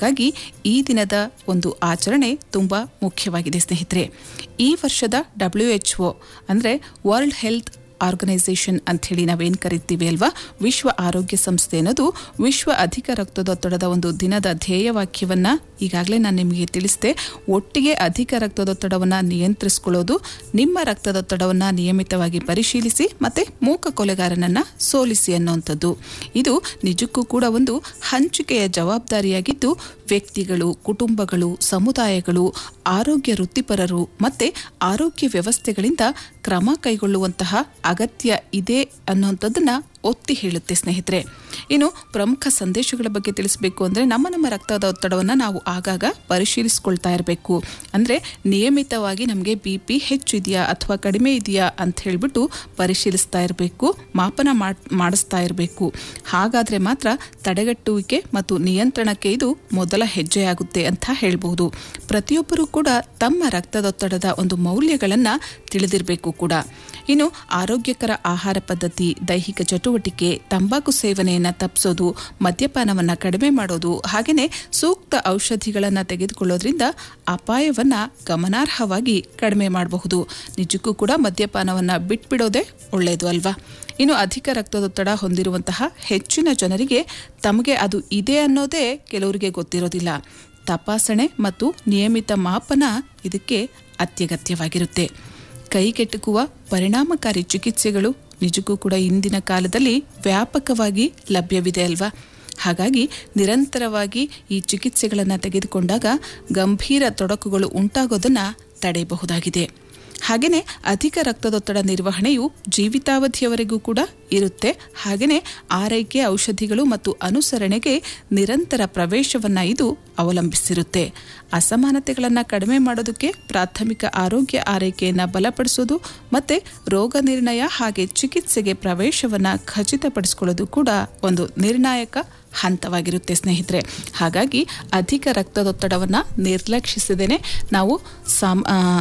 ಹಾಗಾಗಿ ಈ ದಿನದ ಒಂದು ಆಚರಣೆ ತುಂಬ ಮುಖ್ಯವಾಗಿದೆ ಸ್ನೇಹಿತರೆ ಈ ವರ್ಷದ ಡಬ್ಲ್ಯೂ ಎಚ್ ಒ ಅಂದರೆ ವರ್ಲ್ಡ್ ಹೆಲ್ತ್ ಆರ್ಗನೈಸೇಷನ್ ಅಂಥೇಳಿ ನಾವೇನು ಕರಿತೀವಿ ಅಲ್ವಾ ವಿಶ್ವ ಆರೋಗ್ಯ ಸಂಸ್ಥೆ ಅನ್ನೋದು ವಿಶ್ವ ಅಧಿಕ ರಕ್ತದೊತ್ತಡದ ಒಂದು ದಿನದ ಧ್ಯೇಯವಾಕ್ಯವನ್ನು ಈಗಾಗಲೇ ನಾನು ನಿಮಗೆ ತಿಳಿಸಿದೆ ಒಟ್ಟಿಗೆ ಅಧಿಕ ರಕ್ತದೊತ್ತಡವನ್ನು ನಿಯಂತ್ರಿಸಿಕೊಳ್ಳೋದು ನಿಮ್ಮ ರಕ್ತದೊತ್ತಡವನ್ನು ನಿಯಮಿತವಾಗಿ ಪರಿಶೀಲಿಸಿ ಮತ್ತು ಮೂಕ ಕೊಲೆಗಾರನನ್ನು ಸೋಲಿಸಿ ಅನ್ನುವಂಥದ್ದು ಇದು ನಿಜಕ್ಕೂ ಕೂಡ ಒಂದು ಹಂಚಿಕೆಯ ಜವಾಬ್ದಾರಿಯಾಗಿದ್ದು ವ್ಯಕ್ತಿಗಳು ಕುಟುಂಬಗಳು ಸಮುದಾಯಗಳು ಆರೋಗ್ಯ ವೃತ್ತಿಪರರು ಮತ್ತು ಆರೋಗ್ಯ ವ್ಯವಸ್ಥೆಗಳಿಂದ ಕ್ರಮ ಕೈಗೊಳ್ಳುವಂತಹ ಅಗತ್ಯ ಇದೆ ಅನ್ನುವಂಥದ್ದನ್ನು ಒತ್ತಿ ಹೇಳುತ್ತೆ ಸ್ನೇಹಿತರೆ ಇನ್ನು ಪ್ರಮುಖ ಸಂದೇಶಗಳ ಬಗ್ಗೆ ತಿಳಿಸಬೇಕು ಅಂದರೆ ನಮ್ಮ ನಮ್ಮ ರಕ್ತದ ಒತ್ತಡವನ್ನು ನಾವು ಆಗಾಗ ಪರಿಶೀಲಿಸ್ಕೊಳ್ತಾ ಇರಬೇಕು ಅಂದರೆ ನಿಯಮಿತವಾಗಿ ನಮಗೆ ಬಿ ಪಿ ಹೆಚ್ಚು ಇದೆಯಾ ಅಥವಾ ಕಡಿಮೆ ಇದೆಯಾ ಅಂತ ಹೇಳಿಬಿಟ್ಟು ಪರಿಶೀಲಿಸ್ತಾ ಇರಬೇಕು ಮಾಪನ ಮಾಡಿಸ್ತಾ ಇರಬೇಕು ಹಾಗಾದರೆ ಮಾತ್ರ ತಡೆಗಟ್ಟುವಿಕೆ ಮತ್ತು ನಿಯಂತ್ರಣಕ್ಕೆ ಇದು ಮೊದಲ ಹೆಜ್ಜೆಯಾಗುತ್ತೆ ಅಂತ ಹೇಳ್ಬೋದು ಪ್ರತಿಯೊಬ್ಬರೂ ಕೂಡ ತಮ್ಮ ರಕ್ತದೊತ್ತಡದ ಒಂದು ಮೌಲ್ಯಗಳನ್ನು ತಿಳಿದಿರಬೇಕು ಕೂಡ ಇನ್ನು ಆರೋಗ್ಯಕರ ಆಹಾರ ಪದ್ಧತಿ ದೈಹಿಕ ಚಟುವಟಿಕೆ ತಂಬಾಕು ಸೇವನೆಯನ್ನು ತಪ್ಪಿಸೋದು ಮದ್ಯಪಾನವನ್ನು ಕಡಿಮೆ ಮಾಡೋದು ಹಾಗೆಯೇ ಸೂಕ್ತ ಔಷಧಿಗಳನ್ನು ತೆಗೆದುಕೊಳ್ಳೋದ್ರಿಂದ ಅಪಾಯವನ್ನು ಗಮನಾರ್ಹವಾಗಿ ಕಡಿಮೆ ಮಾಡಬಹುದು ನಿಜಕ್ಕೂ ಕೂಡ ಮದ್ಯಪಾನವನ್ನು ಬಿಟ್ಬಿಡೋದೇ ಒಳ್ಳೆಯದು ಅಲ್ವಾ ಇನ್ನು ಅಧಿಕ ರಕ್ತದೊತ್ತಡ ಹೊಂದಿರುವಂತಹ ಹೆಚ್ಚಿನ ಜನರಿಗೆ ತಮಗೆ ಅದು ಇದೆ ಅನ್ನೋದೇ ಕೆಲವರಿಗೆ ಗೊತ್ತಿರೋದಿಲ್ಲ ತಪಾಸಣೆ ಮತ್ತು ನಿಯಮಿತ ಮಾಪನ ಇದಕ್ಕೆ ಅತ್ಯಗತ್ಯವಾಗಿರುತ್ತೆ ಕೈಗೆಟುಕುವ ಪರಿಣಾಮಕಾರಿ ಚಿಕಿತ್ಸೆಗಳು ನಿಜಕ್ಕೂ ಕೂಡ ಇಂದಿನ ಕಾಲದಲ್ಲಿ ವ್ಯಾಪಕವಾಗಿ ಲಭ್ಯವಿದೆ ಅಲ್ವಾ ಹಾಗಾಗಿ ನಿರಂತರವಾಗಿ ಈ ಚಿಕಿತ್ಸೆಗಳನ್ನು ತೆಗೆದುಕೊಂಡಾಗ ಗಂಭೀರ ತೊಡಕುಗಳು ಉಂಟಾಗೋದನ್ನು ತಡೆಯಬಹುದಾಗಿದೆ ಹಾಗೆಯೇ ಅಧಿಕ ರಕ್ತದೊತ್ತಡ ನಿರ್ವಹಣೆಯು ಜೀವಿತಾವಧಿಯವರೆಗೂ ಕೂಡ ಇರುತ್ತೆ ಹಾಗೆಯೇ ಆರೈಕೆ ಔಷಧಿಗಳು ಮತ್ತು ಅನುಸರಣೆಗೆ ನಿರಂತರ ಪ್ರವೇಶವನ್ನು ಇದು ಅವಲಂಬಿಸಿರುತ್ತೆ ಅಸಮಾನತೆಗಳನ್ನು ಕಡಿಮೆ ಮಾಡೋದಕ್ಕೆ ಪ್ರಾಥಮಿಕ ಆರೋಗ್ಯ ಆರೈಕೆಯನ್ನು ಬಲಪಡಿಸೋದು ಮತ್ತು ರೋಗ ನಿರ್ಣಯ ಹಾಗೆ ಚಿಕಿತ್ಸೆಗೆ ಪ್ರವೇಶವನ್ನು ಖಚಿತಪಡಿಸಿಕೊಳ್ಳೋದು ಕೂಡ ಒಂದು ನಿರ್ಣಾಯಕ ಹಂತವಾಗಿರುತ್ತೆ ಸ್ನೇಹಿತರೆ ಹಾಗಾಗಿ ಅಧಿಕ ರಕ್ತದೊತ್ತಡವನ್ನು ನಿರ್ಲಕ್ಷಿಸದೇನೆ ನಾವು ಸಾಮ್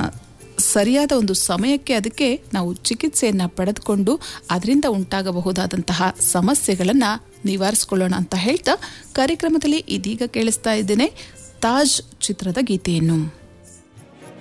ಸರಿಯಾದ ಒಂದು ಸಮಯಕ್ಕೆ ಅದಕ್ಕೆ ನಾವು ಚಿಕಿತ್ಸೆಯನ್ನು ಪಡೆದುಕೊಂಡು ಅದರಿಂದ ಉಂಟಾಗಬಹುದಾದಂತಹ ಸಮಸ್ಯೆಗಳನ್ನು ನಿವಾರಿಸಿಕೊಳ್ಳೋಣ ಅಂತ ಹೇಳ್ತಾ ಕಾರ್ಯಕ್ರಮದಲ್ಲಿ ಇದೀಗ ಕೇಳಿಸ್ತಾ ಇದ್ದೇನೆ ತಾಜ್ ಚಿತ್ರದ ಗೀತೆಯನ್ನು